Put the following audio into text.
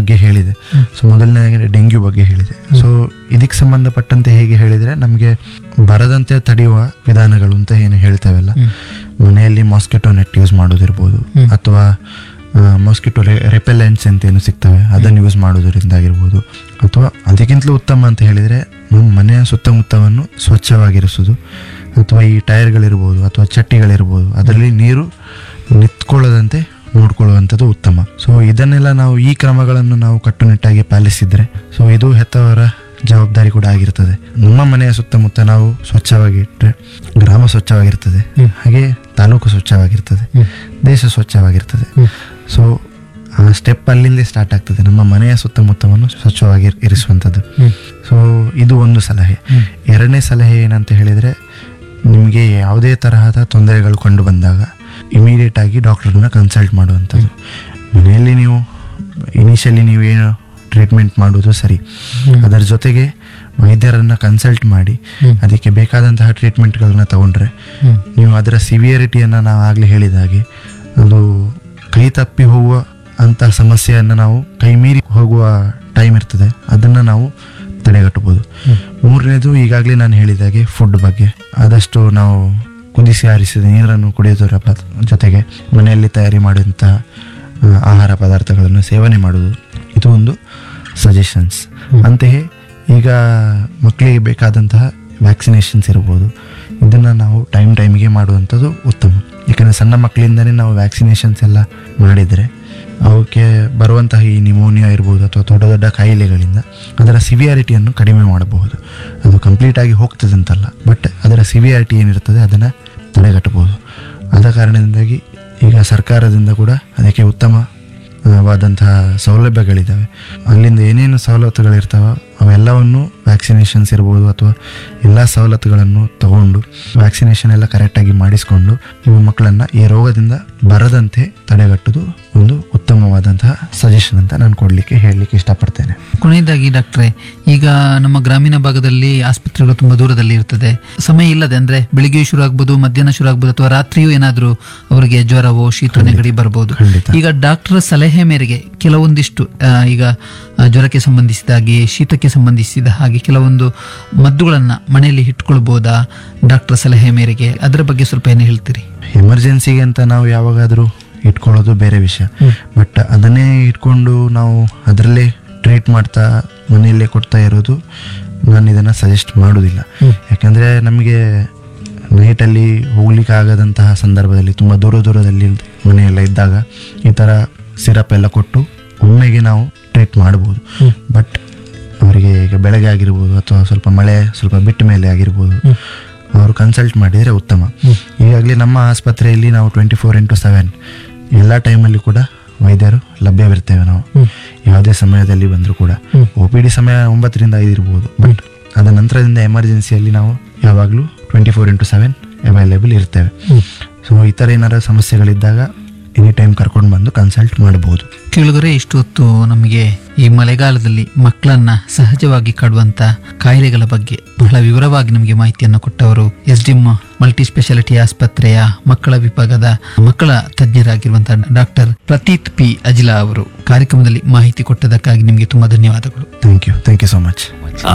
ಬಗ್ಗೆ ಹೇಳಿದೆ ಸೊ ಮೊದಲನೇ ಡೆಂಗ್ಯೂ ಬಗ್ಗೆ ಹೇಳಿದೆ ಸೊ ಇದಕ್ಕೆ ಸಂಬಂಧಪಟ್ಟಂತೆ ಹೇಗೆ ಹೇಳಿದರೆ ನಮಗೆ ಬರದಂತೆ ತಡೆಯುವ ವಿಧಾನಗಳು ಅಂತ ಏನು ಹೇಳ್ತೇವಲ್ಲ ಮನೆಯಲ್ಲಿ ಮಾಸ್ಕಿಟೋ ನೆಟ್ ಯೂಸ್ ಮಾಡೋದಿರ್ಬೋದು ಅಥವಾ ಮಾಸ್ಕಿಟೋ ರೆಪೆಲೆಂಟ್ಸ್ ಅಂತ ಏನು ಸಿಗ್ತವೆ ಅದನ್ನು ಯೂಸ್ ಮಾಡೋದ್ರಿಂದಾಗಿರ್ಬೋದು ಅಥವಾ ಅದಕ್ಕಿಂತಲೂ ಉತ್ತಮ ಅಂತ ಹೇಳಿದರೆ ನಮ್ಮ ಮನೆಯ ಸುತ್ತಮುತ್ತವನ್ನು ಸ್ವಚ್ಛವಾಗಿರಿಸೋದು ಅಥವಾ ಈ ಟೈರ್ಗಳಿರ್ಬೋದು ಅಥವಾ ಚಟ್ಟಿಗಳಿರ್ಬೋದು ಅದರಲ್ಲಿ ನೀರು ನಿಂತ್ಕೊಳ್ಳದಂತೆ ನೋಡ್ಕೊಳ್ಳುವಂಥದ್ದು ಉತ್ತಮ ಸೊ ಇದನ್ನೆಲ್ಲ ನಾವು ಈ ಕ್ರಮಗಳನ್ನು ನಾವು ಕಟ್ಟುನಿಟ್ಟಾಗಿ ಪಾಲಿಸಿದ್ರೆ ಸೊ ಇದು ಹೆತ್ತವರ ಜವಾಬ್ದಾರಿ ಕೂಡ ಆಗಿರ್ತದೆ ನಮ್ಮ ಮನೆಯ ಸುತ್ತಮುತ್ತ ನಾವು ಸ್ವಚ್ಛವಾಗಿ ಇಟ್ಟರೆ ಗ್ರಾಮ ಸ್ವಚ್ಛವಾಗಿರ್ತದೆ ಹಾಗೆ ತಾಲೂಕು ಸ್ವಚ್ಛವಾಗಿರ್ತದೆ ದೇಶ ಸ್ವಚ್ಛವಾಗಿರ್ತದೆ ಸೊ ಆ ಸ್ಟೆಪ್ ಅಲ್ಲಿಂದ ಸ್ಟಾರ್ಟ್ ಆಗ್ತದೆ ನಮ್ಮ ಮನೆಯ ಸುತ್ತಮುತ್ತವನ್ನು ಸ್ವಚ್ಛವಾಗಿ ಇರ್- ಇರಿಸುವಂಥದ್ದು ಸೊ ಇದು ಒಂದು ಸಲಹೆ ಎರಡನೇ ಸಲಹೆ ಏನಂತ ಹೇಳಿದರೆ ನಿಮಗೆ ಯಾವುದೇ ತರಹದ ತೊಂದರೆಗಳು ಕಂಡು ಬಂದಾಗ ಇಮಿಡಿಯೇಟ್ ಆಗಿ ಡಾಕ್ಟರ್ನ ಕನ್ಸಲ್ಟ್ ಮಾಡುವಂಥದ್ದು ಮನೆಯಲ್ಲಿ ನೀವು ಇನಿಷಿಯಲಿ ನೀವು ಏನು ಟ್ರೀಟ್ಮೆಂಟ್ ಮಾಡೋದು ಸರಿ ಅದರ ಜೊತೆಗೆ ವೈದ್ಯರನ್ನ ಕನ್ಸಲ್ಟ್ ಮಾಡಿ ಅದಕ್ಕೆ ಬೇಕಾದಂತಹ ಟ್ರೀಟ್ಮೆಂಟ್ಗಳನ್ನ ತಗೊಂಡ್ರೆ ನೀವು ಅದರ ಸಿವಿಯರಿಟಿಯನ್ನು ನಾವು ಆಗಲೇ ಹೇಳಿದ ಹಾಗೆ ಅದು ಕೈ ತಪ್ಪಿ ಹೋಗುವ ಅಂತ ಸಮಸ್ಯೆಯನ್ನು ನಾವು ಕೈ ಮೀರಿ ಹೋಗುವ ಟೈಮ್ ಇರ್ತದೆ ಅದನ್ನು ನಾವು ತಡೆಗಟ್ಟಬಹುದು ಮೂರನೇದು ಈಗಾಗಲೇ ನಾನು ಹೇಳಿದಾಗೆ ಫುಡ್ ಬಗ್ಗೆ ಆದಷ್ಟು ನಾವು ಕುದಿಸಿ ಆರಿಸಿದ ನೀರನ್ನು ಕುಡಿಯೋದರ ಪದ- ಜೊತೆಗೆ ಮನೆಯಲ್ಲಿ ತಯಾರಿ ಮಾಡಿದಂತಹ ಆ, ಆಹಾರ ಪದಾರ್ಥಗಳನ್ನು ಸೇವನೆ ಮಾಡುವುದು ಇದು ಒಂದು ಸಜೆಷನ್ಸ್ ಅಂತೆಯೇ ಈಗ ಮಕ್ಕಳಿಗೆ ಬೇಕಾದಂತಹ ವ್ಯಾಕ್ಸಿನೇಷನ್ಸ್ ಇರ್ಬೋದು ಇದನ್ನು ನಾವು ಟೈಮ್ ಟೈಮಿಗೆ ಮಾಡುವಂಥದ್ದು ಉತ್ತಮ ಯಾಕಂದರೆ ಸಣ್ಣ ಮಕ್ಕಳಿಂದನೇ ನಾವು ವ್ಯಾಕ್ಸಿನೇಷನ್ಸ್ ಎಲ್ಲ ಮಾಡಿದರೆ ಅವಕ್ಕೆ ಬರುವಂತಹ ಈ ನಿಮೋನಿಯಾ ಇರ್ಬೋದು ಅಥವಾ ದೊಡ್ಡ ದೊಡ್ಡ ಕಾಯಿಲೆಗಳಿಂದ ಅದರ ಸಿವಿಯಾರಿಟಿಯನ್ನು ಕಡಿಮೆ ಮಾಡಬಹುದು ಅದು ಕಂಪ್ಲೀಟಾಗಿ ಹೋಗ್ತದೆ ಅಂತಲ್ಲ ಬಟ್ ಅದರ ಸಿವಿಯಾರಿಟಿ ಏನಿರ್ತದೆ ಅದನ್ನು ತಡೆಗಟ್ಟಬಹುದು ಆದ ಕಾರಣದಿಂದಾಗಿ ಈಗ ಸರ್ಕಾರದಿಂದ ಕೂಡ ಅದಕ್ಕೆ ಉತ್ತಮವಾದಂತಹ ಸೌಲಭ್ಯಗಳಿದ್ದಾವೆ ಅಲ್ಲಿಂದ ಏನೇನು ಸವಲತ್ತುಗಳಿರ್ತಾವ ಅವೆಲ್ಲವನ್ನು ವ್ಯಾಕ್ಸಿನೇಷನ್ಸ್ ಇರ್ಬೋದು ಅಥವಾ ಎಲ್ಲ ಸವಲತ್ತುಗಳನ್ನು ತಗೊಂಡು ವ್ಯಾಕ್ಸಿನೇಷನ್ ಎಲ್ಲ ಕರೆಕ್ಟಾಗಿ ಮಾಡಿಸ್ಕೊಂಡು ನಿಮ್ಮ ಮಕ್ಕಳನ್ನು ಈ ರೋಗದಿಂದ ಬರದಂತೆ ತಡೆಗಟ್ಟುವುದು ಒಂದು ಉತ್ತಮವಾದಂತಹ ಸಜೆಷನ್ ಅಂತ ನಾನು ಕೊಡಲಿಕ್ಕೆ ಹೇಳಲಿಕ್ಕೆ ಇಷ್ಟಪಡ್ತೇನೆ ಕೊನೆಯದಾಗಿ ಡಾಕ್ಟ್ರೆ ಈಗ ನಮ್ಮ ಗ್ರಾಮೀಣ ಭಾಗದಲ್ಲಿ ಆಸ್ಪತ್ರೆಗಳು ತುಂಬಾ ದೂರದಲ್ಲಿ ಇರ್ತದೆ ಸಮಯ ಇಲ್ಲದೆ ಅಂದ್ರೆ ಬೆಳಿಗ್ಗೆ ಶುರು ಆಗ್ಬೋದು ಮಧ್ಯಾಹ್ನ ಶುರು ಆಗ್ಬೋದು ಅಥವಾ ರಾತ್ರಿಯೂ ಏನಾದ್ರೂ ಅವರಿಗೆ ಜ್ವರವೋ ಶೀತ ನೆಗಡಿ ಬರ್ಬೋದು ಖಂಡಿತ. ಈಗ ಡಾಕ್ಟರ್ ಸಲಹೆ ಮೇರೆಗೆ ಕೆಲವೊಂದಿಷ್ಟು ಆ, ಈಗ ಆ, ಜ್ವರಕ್ಕೆ ಸಂಬಂಧಿಸಿದ ಹಾಗೆ ಶೀತಕ್ಕೆ ಸಂಬಂಧಿಸಿದ ಹಾಗೆ ಕೆಲವೊಂದು ಮದ್ದುಗಳನ್ನ ಮನೆಯಲ್ಲಿ ಇಟ್ಕೊಳ್ಬೋದಾ ಡಾಕ್ಟರ್ ಸಲಹೆ ಮೇರೆಗೆ ಅದರ ಬಗ್ಗೆ ಸ್ವಲ್ಪ ಏನು ಹೇಳ್ತೀರಿ ಎಮರ್ಜೆನ್ಸಿಗೆ ಅಂತ ನಾವು ಯಾವಾಗಾದರೂ ಇಟ್ಕೊಳ್ಳೋದು ಬೇರೆ ವಿಷಯ ಬಟ್ ಅದನ್ನೇ ಇಟ್ಕೊಂಡು ನಾವು ಅದರಲ್ಲೇ ಟ್ರೀಟ್ ಮಾಡ್ತಾ ಮನೆಯಲ್ಲೇ ಕೊಡ್ತಾ ಇರೋದು ನಾನು ಇದನ್ನು ಸಜೆಸ್ಟ್ ಮಾಡೋದಿಲ್ಲ ಯಾಕಂದರೆ ನಮಗೆ ನೈಟಲ್ಲಿ ಹೋಗ್ಲಿಕ್ಕೆ ಆಗದಂತಹ ಸಂದರ್ಭದಲ್ಲಿ ತುಂಬ ದೂರ ದೂರದಲ್ಲಿ ಮನೆಯೆಲ್ಲ ಇದ್ದಾಗ ಈ ಥರ ಸಿರಪ್ ಎಲ್ಲ ಕೊಟ್ಟು ಒಮ್ಮೆಗೆ ನಾವು ಟ್ರೀಟ್ ಮಾಡ್ಬೋದು ಬಟ್ ಅವರಿಗೆ ಈಗ ಬೆಳಗ್ಗೆ ಆಗಿರ್ಬೋದು ಅಥವಾ ಸ್ವಲ್ಪ ಮಳೆ ಸ್ವಲ್ಪ ಬಿಟ್ಟ ಮೇಲೆ ಆಗಿರ್ಬೋದು ಅವರು ಕನ್ಸಲ್ಟ್ ಮಾಡಿದರೆ ಉತ್ತಮ ಈಗಾಗಲೇ ನಮ್ಮ ಆಸ್ಪತ್ರೆಯಲ್ಲಿ ನಾವು ಟ್ವೆಂಟಿ ಫೋರ್ ಇಂಟು ಸೆವೆನ್ ಎಲ್ಲ ಟೈಮಲ್ಲಿ ಕೂಡ ವೈದ್ಯರು ಲಭ್ಯವಿರ್ತೇವೆ ನಾವು ಯಾವುದೇ ಸಮಯದಲ್ಲಿ ಬಂದರೂ ಕೂಡ ಒ ಪಿ ಡಿ ಸಮಯ ಒಂಬತ್ತರಿಂದ ಐದು ಇರ್ಬೋದು ಬಟ್ ಅದ ನಂತರದಿಂದ ಎಮರ್ಜೆನ್ಸಿಯಲ್ಲಿ ನಾವು ಯಾವಾಗಲೂ twenty four into seven available ಇರ್ತೇವೆ ಸೊ ಈ ಥರ ಏನಾರ ಸಮಸ್ಯೆಗಳಿದ್ದಾಗ ಎನಿ ಟೈಮ್ ಕರ್ಕೊಂಡು ಬಂದು ಕನ್ಸಲ್ಟ್ ಮಾಡಬಹುದು ಕೇಳಿದರೆ ಇಷ್ಟು ಹೊತ್ತು ನಮಗೆ ಈ ಮಳೆಗಾಲದಲ್ಲಿ ಮಕ್ಕಳನ್ನ ಸಹಜವಾಗಿ ಕಾಡುವಂತ ಕಾಯಿಲೆಗಳ ಬಗ್ಗೆ ಬಹಳ ವಿವರವಾಗಿ ನಮಗೆ ಮಾಹಿತಿಯನ್ನು ಕೊಟ್ಟವರು ಎಸ್ ಡಿ ಮಲ್ಟಿ ಸ್ಪೆಷಾಲಿಟಿ ಆಸ್ಪತ್ರೆಯ ಮಕ್ಕಳ ವಿಭಾಗದ ಮಕ್ಕಳ ತಜ್ಞರಾಗಿರುವಂತಹ ಡಾಕ್ಟರ್ ಪ್ರತೀತ್ ಪಿ ಅಜಿಲಾ ಅವರು ಕಾರ್ಯಕ್ರಮದಲ್ಲಿ ಮಾಹಿತಿ ಕೊಟ್ಟದಕ್ಕಾಗಿ ನಿಮಗೆ ತುಂಬಾ ಧನ್ಯವಾದಗಳು thank you thank you so much